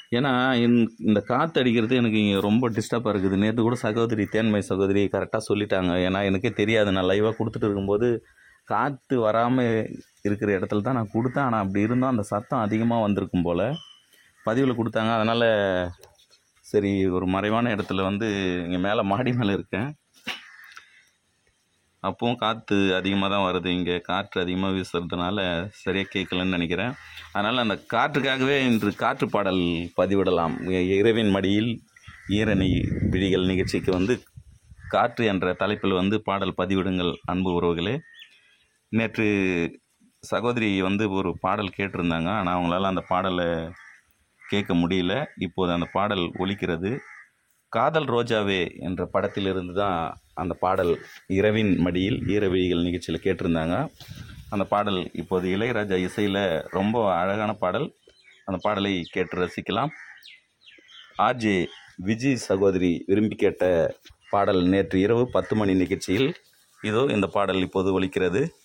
ஏன்னா இந்த- இந்த காற்று அடிக்கிறது எனக்கு இங்கே ரொம்ப டிஸ்டர்பாக இருக்குது நேற்று கூட சகோதரி தேன்மை சகோதரி கரெக்டாக சொல்லிட்டாங்க ஏன்னா எனக்கே தெரியாது நான் லைவாக கொடுத்துட்டு இருக்கும்போது காற்று வராமல் இருக்கிற இடத்துல தான் நான் கொடுத்தேன் ஆனால் அப்படி இருந்தும் அந்த சத்தம் அதிகமாக வந்திருக்கும் போல் பதிவில் கொடுத்தாங்க அதனால் சரி ஒரு மறைவான இடத்துல வந்து இங்கே மேலே மாடி மேலே இருக்கேன் அப்பவும் காற்று அதிகமாக தான் வருது இங்கே காற்று அதிகமாக வீசுறதுனால சரியாக கேட்கலன்னு நினைக்கிறேன் அதனால் அந்த காற்றுக்காகவே இன்று காற்று பாடல் பதிவிடலாம் இ- இரவின் மடியில் ஈரணி விழிகள் நிகழ்ச்சிக்கு வந்து காற்று என்ற தலைப்பில் வந்து பாடல் பதிவிடுங்கள் அன்பு உறவுகளே நேற்று சகோதரி வந்து ஒரு பாடல் கேட்டிருந்தாங்க ஆனால் அவங்களால அந்த பாடலை கேட்க முடியல இப்போது அந்த பாடல் ஒலிக்கிறது காதல் ரோஜாவே என்ற படத்திலிருந்து தான் அந்த பாடல் இரவின் மடியில் ஈரவிழிகள் நிகழ்ச்சியில் கேட்டிருந்தாங்க அந்த பாடல் இப்போது இளையராஜா இசையில் ரொம்ப அழகான பாடல் அந்த பாடலை கேட்டு ரசிக்கலாம் ஆர்ஜே விஜய் சகோதரி விரும்பி கேட்ட பாடல் நேற்று இரவு பத்து மணி நிகழ்ச்சியில் இதோ இந்த பாடல் இப்போது ஒலிக்கிறது